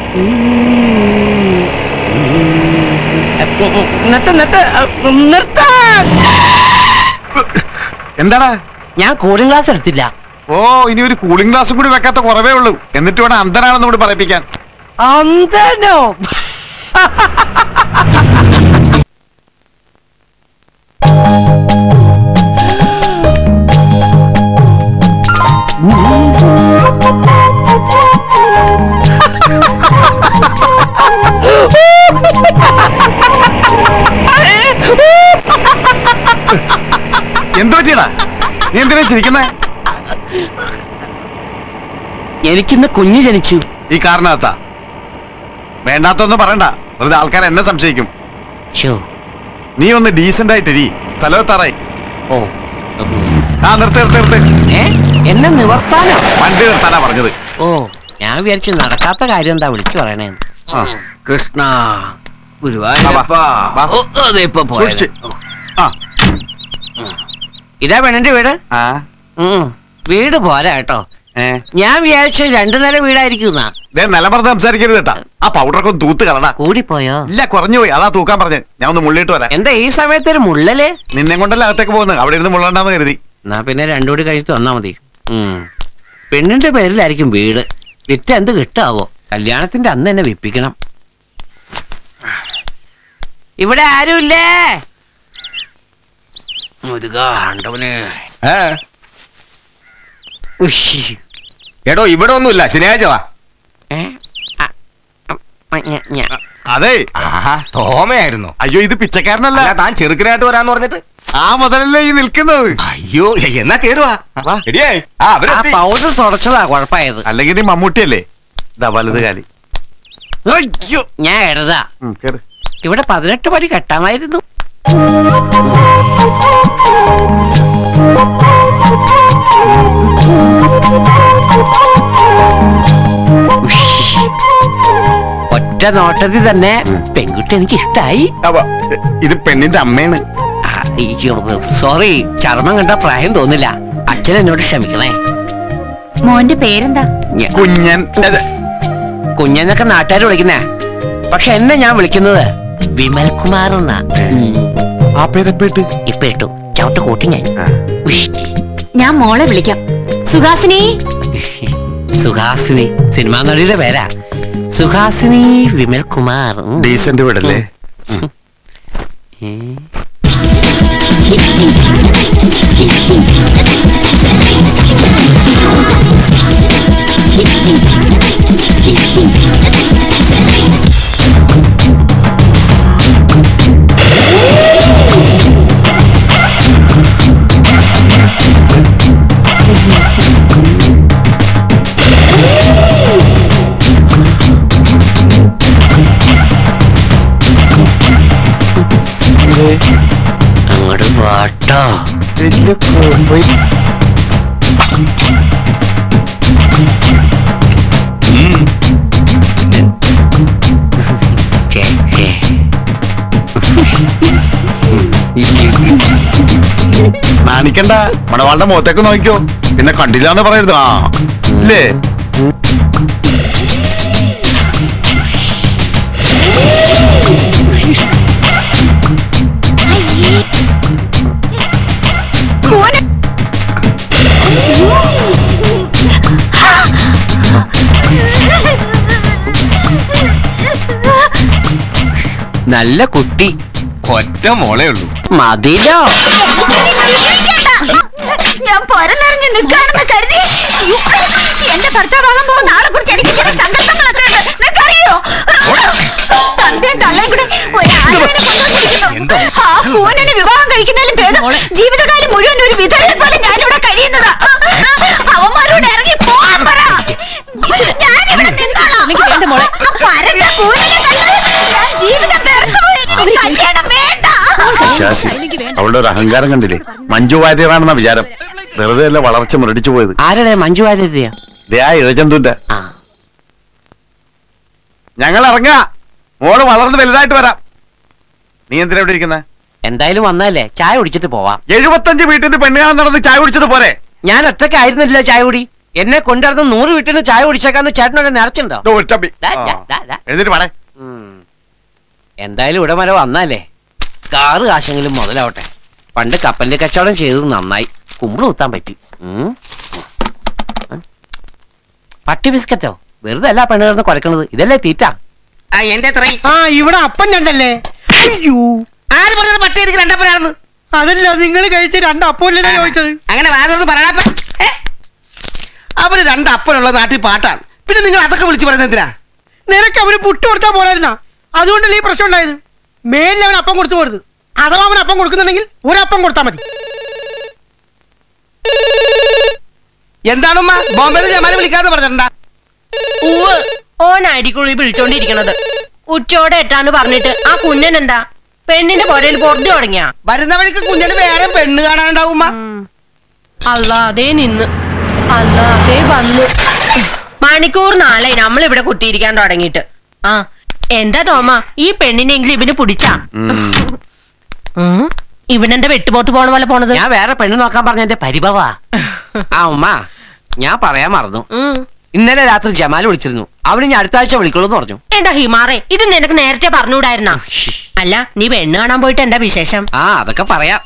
നിർത്ത നിർത്ത നിർത്ത എന്താടാ ഞാൻ കൂളിംഗ് ഗ്ലാസ് എടുത്തില്ല ഓ ഇനി ഒരു കൂളിംഗ് ഗ്ലാസും കൂടി വെക്കാത്ത കുറവേ ഉള്ളൂ എന്നിട്ട് വേണം അന്ധനാണെന്ന് കൂടി പറയിപ്പിക്കാൻ അന്തനോ എന്തോ ചെയ്യടാ നീ എന്തിനാ ചിരിക്കുന്നേ എനിക്കിന്ന് കുഞ്ഞ് ജനിച്ചു ഈ കാരണത്താ വേണ്ടാത്തൊന്നും പറയണ്ട വെറുതെ ആൾക്കാർ എന്നെ സംശയിക്കും ഷോ നീ ഒന്ന് ഡീസന്റ് ആയിട്ട് ഇരി സ്ഥലത്താറായി ഓ ആ നിർത്ത് നിർത്ത് നിർത്ത് ഏ എന്നെ നിവർത്താനോ വണ്ടി നിർത്താനാ പറഞ്ഞത് ഓ ഞാൻ വിചാരിച്ചു നടക്കാത്ത കാര്യം എന്താ വിളിച്ചു പറയണേ ആ, കൃഷ്ണ ആ, ഗുരുവായൂരപ്പാ വാ. ഓ, അതെ ഇപ്പൊ പോയത്. സൂക്ഷിച്ച്. ആ ഇതാ പെണ്ണിന്റെ വീട് ആ ഉം. വീട് പോരാ കേട്ടോ ഏ ഞാൻ വിചാരിച്ചു രണ്ടു നില വീടായിരിക്കും ദേ നിലമറന്ന് സംസാരിക്കരുത് കേട്ടാ ആ പൗഡറൊക്കെ ഒന്ന് തൂത്ത് കളടാ കൂടിപ്പോയോ ഇല്ല കുറഞ്ഞു പോയി അതാ തൂക്കാൻ പറഞ്ഞ് ഞാൻ ഒന്ന് മുള്ളിട്ട് വരാം എന്താ ഈ സമയത്ത് ഒരു മുള്ളല് നിന്നെ കൊണ്ടല്ല അകത്തേക്ക് പോകുന്നത് അവിടെ ഇരുന്ന് മുള്ളണ്ടെന്ന് കരുതി എന്നാ പിന്നെ രണ്ടു കൂടി കഴിച്ച് തന്നാ മതി ഉം. പെണ്ണിന്റെ പേരിലായിരിക്കും വീട് വിറ്റ് എന്ത് കിട്ടാവോ കല്യാണത്തിന്റെ അന്ന് തന്നെ വിപ്പിക്കണം ഇവിടെ ആരുമില്ലേ മുരുകാ, ആണ്ടവനെ. ഏ ഉഷ്. എടോ ഇവിടെ ഒന്നുമില്ല ശനിയാഴ്ച വാ ഏ? ആ, ആ, ഞ- ഞ- അതെ ആഹാ തോമയായിരുന്നു അയ്യോ ഇത് പിച്ചക്കാരനല്ല അല്ല താൻ ചെറുക്കനായിട്ട് വരാന്ന് പറഞ്ഞിട്ട് ആ മുതലല്ലേ ഈ നിൽക്കുന്നത് അയ്യോ എന്നാ കേറുവാ വാ. എടിയേ ആ ആ അവരെത്തി പൗഡർ തുടച്ചതാ കുഴപ്പമായത് അല്ലെങ്കിൽ നീ മമ്മൂട്ടിയല്ലേ ഇതാ വലത് കാലി അയ്യോ ഞാൻ എഴുതാ ഉം, കേറ് ഇവിടെ പതിനെട്ട് പടി കെട്ടാമായിരുന്നു ഉഷ്. ഒറ്റ നോട്ടത്തിൽ തന്നെ പെൺകുട്ടി എനിക്ക് ഇഷ്ടായി അവ, ഇത് പെണ്ണിന്റെ അമ്മയാണ് സോറി ചർമ്മം കണ്ട പ്രായം തോന്നില്ല അച്ഛൻ എന്നോട് ക്ഷമിക്കണേ മോന്റെ പേരെന്താ ഞ- കുഞ്ഞൻ അതെ, കുഞ്ഞെന്നൊക്കെ നാട്ടുകാർ വിളിക്കുന്നേ പക്ഷെ എന്നെ ഞാൻ വിളിക്കുന്നത് വിമൽ കുമാർ എന്നാ ഉം. ആ പേരപ്പേട്ട് ഇപ്പൊ ഇട്ടു ചവിട്ട് കൂട്ടി ഞാൻ ഉഷ്. ഞാൻ മോളെ വിളിക്കാം സുഹാസിനി സുഹാസിനി സിനിമാ നടിയുടെ പേരാ സുഹാസിനി വിമൽ കുമാർ ഉം. ഡീസന്റ് വീടല്ലേ ഉം. അങ്ങോട്ട് പോട്ടോ ചേ, ചേ. നാണിക്കണ്ട മണവാളുടെ മുഖത്തേക്ക് നോക്കിക്കോ പിന്നെ കണ്ടില്ലാന്ന് പറയരുത് ആ ഇല്ലേ നല്ല കുട്ടി ഒറ്റ മോളേ ഉള്ളൂ മതിലോ ഞാൻ പൊരനിറങ്ങി നിൽക്കാണെന്ന് കരുതി യ്യോ, എന്റെ ഭർത്താവാകാൻ പോകുന്ന ആളെ കുറിച്ച് എനിക്ക് ചില സങ്കല്പങ്ങളൊക്കെ ഉണ്ട് നിനക്കറിയോ തന്തയും തള്ളയും കൂടെ ഒരു ആലോചന കൊണ്ടുവന്നിരിക്കുന്നു. ആ കൂനനെ വിവാഹം കഴിക്കുന്നതിലും ഭേദം ജീവിതകാലം മുഴുവൻ ഒരു വിധവയെ പോലെ ഞാനിവിടെ കഴിയുന്നതാ അവന്മാരോട് ഇറങ്ങി പോകാൻ പറ ഞാനിവിടെ നിന്നോളാം ആ പരന്ന കൂനനെ കണ്ട് ഞാൻ ജീവിതം വെറുത്തുപോയി എനിക്ക് കല്യാണം വേണ്ട ശാശി അവളുടെ ഒരു അഹങ്കാരം കണ്ടില്ലേ മഞ്ജു വാര്യറാണെന്ന വിചാരം വെറുതെ അല്ല വളർച്ച മുരടിച്ചു പോയത് ആരുടെ മഞ്ജു വാര്യതയോ ദേ ആ ഇഴജന്തുന്റെ ആ ഞങ്ങൾ ഇറങ്ങാ മോള് വളർന്ന് വലുതായിട്ട് വരാം നീ എന്തിനാ ഇവിടെ ഇരിക്കുന്നത് എന്തായാലും വന്നല്ലേ ചായ കുടിച്ചിട്ട് പോവാം എഴുപത്തഞ്ച് വീട്ടിൽ നിന്ന് പെണ്ണ് കാണാൻ നടന്ന് ചായ കുടിച്ചത് പോരെ ഞാൻ ഒറ്റയ്ക്കായിരുന്നില്ല ചായ കുടി എന്നെ കൊണ്ടുവരുന്ന നൂറ് വീട്ടിൽ നിന്ന് ചായ കുടിച്ചേക്കാന്ന് ചേട്ടനൊക്കെ നിറച്ചുണ്ടോ ദോ, ഒരു ചമ്മി. ദാ, ആ. ദാ, ദാ, ദാ. എഴുന്നേറ്റ് പാടേ ഉം. എന്തായാലും ഇവിടെ വരെ വന്നാലേ കാറ് കാശെങ്കിലും മുതലാവട്ടെ പണ്ട് കപ്പലിന്റെ കച്ചവടം ചെയ്തത് നന്നായി കുമ്പിള് കുത്താൻ പറ്റി ഉം. ഉം. പട്ടി ബിസ്ക്കറ്റോ വെറുതെ അല്ല പെണ്ണ് കിടന്ന് കുരക്കണത് ഇതല്ലേ തീറ്റ ആ എന്റെ എത്ര ആ ഇവിടെ അപ്പം രണ്ടല്ലേ അയ്യോ ആര് പറഞ്ഞത് പട്ടി എനിക്ക് രണ്ടപ്പനാണെന്ന് അതല്ല നിങ്ങൾ കഴിച്ച രണ്ട് അപ്പല്ലേ ചോദിച്ചത് അങ്ങനെ വാദം പറയണ അവര് രണ്ട് അപ്പനുള്ള നാട്ടിൽ പാട്ടാണ് പിന്നെ നിങ്ങൾ അതൊക്കെ വിളിച്ചു പറയുന്നത് എന്തിനാ നിനക്ക് അവന് പുട്ട് കൊടുത്താൽ പോലായിരുന്നാ അതുകൊണ്ടല്ലേ ഈ പ്രശ്നം ഉണ്ടായത് മേലിൽ അവൻ അപ്പം കൊടുത്തു പോരുത് അഥവാ അവൻ അപ്പം കൊടുക്കുന്നുണ്ടെങ്കിൽ ഒരപ്പം കൊടുത്താൽ മതി എന്താണുമ്മ ബോംബെ ജമാനെ വിളിക്കാന്ന് പറഞ്ഞിട്ടുണ്ടാ ഉവ് ഓനായിരിക്കുള്ളൂ ഈ വിളിച്ചോണ്ടിരിക്കണത് ഉച്ചോടെ എട്ടാന്ന് പറഞ്ഞിട്ട് ആ കുഞ്ഞൻ എന്താ പെണ്ണിന്റെ പുരയിൽ പൊറഞ്ഞു തുടങ്ങിയ വരുന്ന വഴിക്ക് കുഞ്ഞിന് വേറെ പെണ്ണ് കാണാനുണ്ടാവുമ്മ അല്ലാതെ നിന്ന് അല്ലാതെ വന്നു മണിക്കൂർ നാളെ നമ്മൾ ഇവിടെ കുത്തിയിരിക്കാൻ തുടങ്ങിയിട്ട് ആ എന്താ ടോമ ഈ പെണ്ണിനെങ്കിലും ഇവന് പിടിച്ചാ ഉം, ഇവനെന്താ വെട്ടുപോട്ട് പോണ പോലെ പോണത് ഞാൻ വേറെ പെണ്ണ് നോക്കാൻ പറഞ്ഞ എന്റെ പരിഭവാ ആ ഉമ്മ ഞാൻ പറയാൻ മറന്നു ഉം. ഇന്നലെ രാത്രി ജമാൽ വിളിച്ചിരുന്നു അവന് ഞാൻ അടുത്ത ആഴ്ച വിളിക്കുള്ളൂ എന്ന് പറഞ്ഞു എടാ ഹിമാറെ ഇത് നിനക്ക് നേരത്തെ പറഞ്ഞുകൂടായിരുന്നാ അല്ല നീ പെണ്ണ് കാണാൻ പോയിട്ട് എന്താ വിശേഷം ആ അതൊക്കെ പറയാം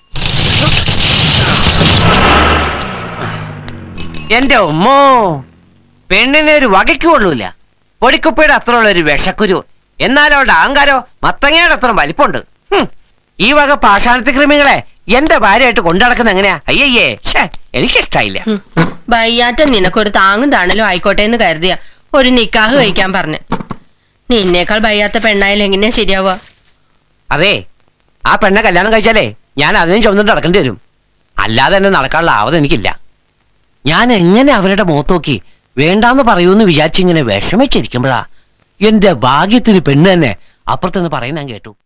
എന്റെ ഉമ്മോ പെണ്ണിനെ ഒരു വകയ്ക്ക് കൊള്ളൂല പൊടിക്കുപ്പയുടെ അത്ര ഉള്ള ഒരു വിഷക്കുരു എന്നാൽ അവളുടെ അഹങ്കാരോ മത്തങ്ങയുടെ അത്ര വലിപ്പമുണ്ട് ഹും. ഈ വക പാഷാണത്തി കൃമികളെ എന്റെ ഭാര്യയായിട്ട് കൊണ്ടുനടക്കുന്ന എങ്ങനെയാ അയ്യയ്യേ ഷേ എനിക്കിഷ്ടായില്ല ഉം. വയ്യാറ്റം നിനക്കൊരു താങ്ങും താണലും ആയിക്കോട്ടെ എന്ന് കരുതിയ ഒരു നിക്കാഹ് കഴിക്കാൻ പറഞ്ഞു നിന്നേക്കാൾ വയ്യാത്ത പെണ്ണായാലും എങ്ങനെയാ ശരിയാവുക അതെ ആ പെണ്ണെ കല്യാണം കഴിച്ചാലേ ഞാൻ അതിനും ചുമന്നിട്ട് നടക്കേണ്ടി വരും അല്ലാതെ തന്നെ നടക്കാനുള്ള ആവത് എനിക്കില്ല ഞാൻ എങ്ങനെ അവരുടെ മുഖത്ത് നോക്കി വേണ്ടാന്ന് പറയൂന്ന് വിചാരിച്ചിങ്ങനെ വിഷമിച്ചിരിക്കുമ്പോഴാ എന്റെ ഭാഗ്യത്തിന് പെണ്ണ് തന്നെ അപ്പുറത്തുനിന്ന് പറയുന്ന ഞാൻ കേട്ടു